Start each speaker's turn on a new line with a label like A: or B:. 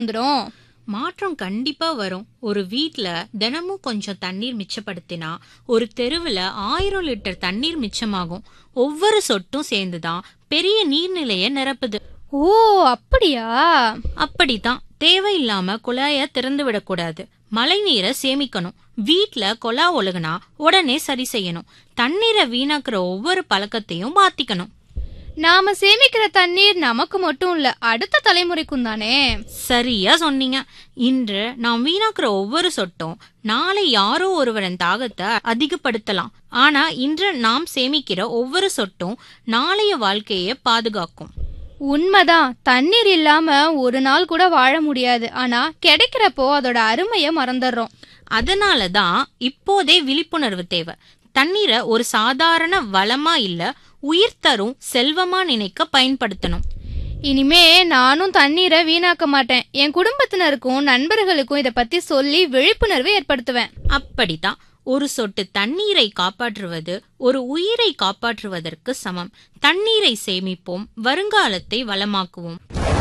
A: வந்துடும்
B: மாற்றம் கண்டிப்பா வரும் ஒரு வீட்ல தினமும் கொஞ்சம் தண்ணீர் மிச்சப்படுத்தினா ஒரு தெருவுல ஆயிரம் லிட்டர் தண்ணீர் மிச்சமாகும் ஒவ்வொரு சொட்டும் சேர்ந்துதான் பெரிய நீர்நிலைய நிரப்புது
A: ஓ அப்படியா
B: அப்படித்தான் தேவையில்லாம குழாய திறந்து விடக்கூடாது மழை நீரை சேமிக்கணும் வீட்ல கொலா ஒழுகுனா உடனே சரி செய்யணும் தண்ணீரை வீணாக்குற ஒவ்வொரு பழக்கத்தையும் மாத்திக்கணும்
A: நாம சேமிக்கிற தண்ணீர் நமக்கு மட்டும் இல்ல அடுத்த தலைமுறைக்கும் தானே
B: சரியா சொன்னீங்க இன்று நாம் வீணாக்குற ஒவ்வொரு சொட்டும் நாளை யாரோ ஒருவரின் தாகத்தை அதிகப்படுத்தலாம் ஆனா இன்று நாம் சேமிக்கிற ஒவ்வொரு சொட்டும் நாளைய வாழ்க்கையை பாதுகாக்கும்
A: உண்மைதான் தண்ணீர் இல்லாம ஒரு நாள் கூட வாழ முடியாது ஆனா கிடைக்கிறப்போ அதோட அருமைய மறந்துடுறோம்
B: அதனால தான் இப்போதே விழிப்புணர்வு தேவை தண்ணீரை ஒரு சாதாரண வளமா இல்ல உயிர் தரும் செல்வமா நினைக்க பயன்படுத்தணும்
A: இனிமே நானும் தண்ணீரை வீணாக்க மாட்டேன் என் குடும்பத்தினருக்கும் நண்பர்களுக்கும் இத பத்தி சொல்லி விழிப்புணர்வு ஏற்படுத்துவேன்
B: அப்படித்தான் ஒரு சொட்டு தண்ணீரை காப்பாற்றுவது ஒரு உயிரை காப்பாற்றுவதற்கு சமம் தண்ணீரை சேமிப்போம் வருங்காலத்தை வளமாக்குவோம்